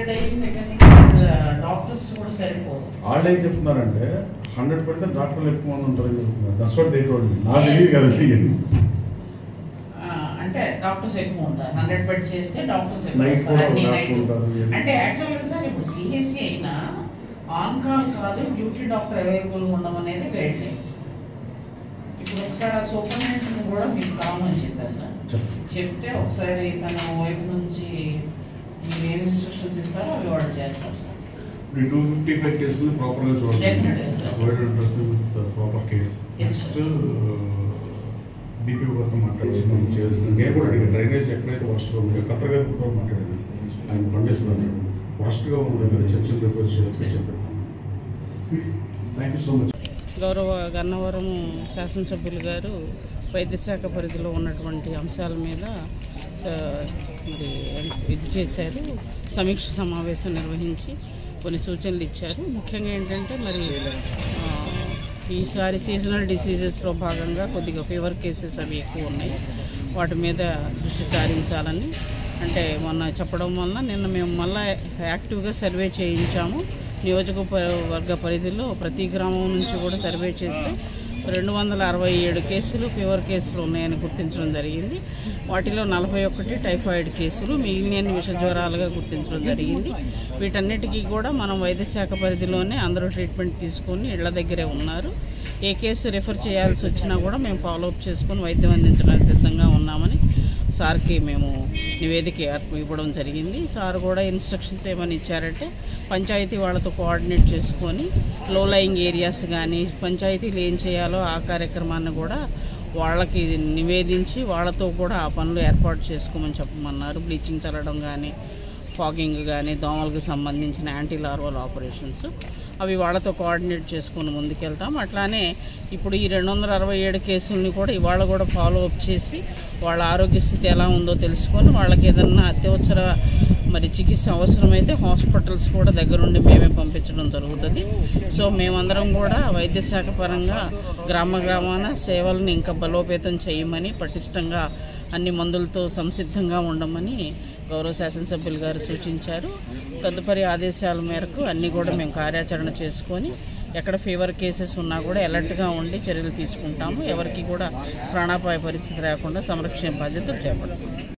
Hundred అయిన దగ్గర నుంచి డాక్టర్స్ కూడా సరిపోతుంది వాళ్ళు ఏం చెప్తున్నారంటే హండ్రెడ్ పెడితే డాక్టర్లు ఎక్కువ మంది ఉంటారని చెప్తున్నారు that's what they told me నాకు తెలియదు కదా చెయ్యండి ఆ, అంటే డాక్టర్స్ ఎక్కువ ఉంటారు హండ్రెడ్ బెడ్ చేస్తే డాక్టర్స్ Night ఎక్కువ కూడా ఉంటారు. అన్ని డాక్టర్ night. ఉంటారు. అంటే యాక్చువల్గా సార్ ఇప్పుడు సిఎస్సి అయినా ఆన్ కాల్ కాదు డ్యూటీ డాక్టర్ అవైలబుల్ ఉండడం అనేది గైడ్ లైన్స్ ఇప్పుడు ఒకసారి ఆ సూపరింటెండెంట్ కూడా మీకు కామని చెప్పారు సార్ చెప్పండి. చెప్తే ఒకసారి తన వైపు నుంచి మీరు ఏం ఇన్స్ట్రక్షన్స్ ఇస్తారో అవి వాళ్ళు చేస్తారు సార్ ఈ టూ ఫిఫ్టీ ఫైవ్ కేసులు ప్రాపర్గా చూడండి Definitely. Avoid address with proper care Yes, next BP గారితో మాట్లాడి మనం చేస్తున్నాం నేను కూడా అడిగాను డ్రైనేజ్ ఎక్కడైతే వర్స్ట్గా ఉందో కలెక్టర్ గారితో కూడా మాట్లాడాను ఆయన పండిస్తున్నాను వర్స్ట్గా ఉంది కదా చర్చలు ప్రిపేర్ చేయాలి చెప్పాను థ్యాంక్ యూ సో మచ్ గౌరవ గన్నవరం శాసనసభ్యులు గారు వైద్యశాఖ పరిధిలో ఉన్నటువంటి అంశాల మీద స- మరి ఇది చేశారు సమీక్ష సమావేశం నిర్వహించి కొన్ని సూచనలు ఇచ్చారు ముఖ్యంగా ఏంటంటే మరి ఆ, ఈసారి సీజనల్ డిసీజెస్లో భాగంగా కొద్దిగా ఫీవర్ కేసెస్ అవి ఎక్కువ ఉన్నాయి వాటి మీద దృష్టి సారించాలని అంటే మొన్న చెప్పడం వల్ల నిన్న మేము మళ్ళీ యాక్టివ్గా సర్వే చేయించాము నియోజకవర్గ పరిధిలో ప్రతి గ్రామం నుంచి కూడా సర్వే చేస్తే రెండు వందల అరవై ఏడు కేసులు ఫీవర్ కేసులు ఉన్నాయని గుర్తించడం జరిగింది వాటిలో నలభై ఒకటి టైఫాయిడ్ కేసులు మిగిలిన విష జ్వరాలుగా గుర్తించడం జరిగింది వీటన్నిటికీ కూడా మనం వైద్యశాఖ పరిధిలోనే అందరూ ట్రీట్మెంట్ తీసుకొని ఇళ్ల దగ్గరే ఉన్నారు ఏ కేసు రిఫర్ చేయాల్సి వచ్చినా కూడా మేము ఫాలోఅప్ చేసుకొని వైద్యం అందించడానికి సిద్ధంగా ఉన్నామని సార్కి మేము నివేదిక ఏర్ప- ఇవ్వడం జరిగింది సార్ కూడా ఇన్స్ట్రక్షన్స్ ఏమని ఇచ్చారంటే పంచాయతీ వాళ్ళతో కోఆర్డినేట్ చేసుకొని లో లయింగ్ ఏరియాస్ కానీ పంచాయతీలు ఏం చేయాలో ఆ కార్యక్రమాన్ని కూడా వాళ్ళకి నివేదించి వాళ్ళతో కూడా ఆ పనులు ఏర్పాటు చేసుకోమని చెప్పమన్నారు బ్లీచింగ్ చల్లడం కానీ ఫాగింగ్ కానీ దోమలకు సంబంధించిన యాంటీ లార్వల్ ఆపరేషన్స్ అవి వాళ్ళతో కోఆర్డినేట్ చేసుకొని ముందుకెళ్తాం అట్లానే ఇప్పుడు ఈ రెండు వందల అరవై ఏడు కేసుల్ని కూడా ఇవాళ కూడా ఫాలో అప్ చేసి వాళ్ళ ఆరోగ్య స్థితి ఎలా ఉందో తెలుసుకొని వాళ్ళకి ఏదన్నా అత్యవసర మరి చికిత్స అవసరమైతే హాస్పిటల్స్ కూడా దగ్గరుండి మేమే పంపించడం జరుగుతుంది సో మేమందరం కూడా వైద్య శాఖ పరంగా గ్రామ గ్రామాన సేవలను ఇంకా బలోపేతం చేయమని పటిష్టంగా అన్ని మందులతో సంసిద్ధంగా ఉండమని గౌరవ శాసనసభ్యులు గారు సూచించారు తదుపరి ఆదేశాల మేరకు అన్నీ కూడా మేము కార్యాచరణ చేసుకొని ఎక్కడ ఫీవర్ కేసెస్ ఉన్నా కూడా అలర్ట్గా ఉండి చర్యలు తీసుకుంటాము ఎవరికి కూడా ప్రాణాపాయ పరిస్థితి లేకుండా సంరక్షణ బాధ్యతలు చేపడతాము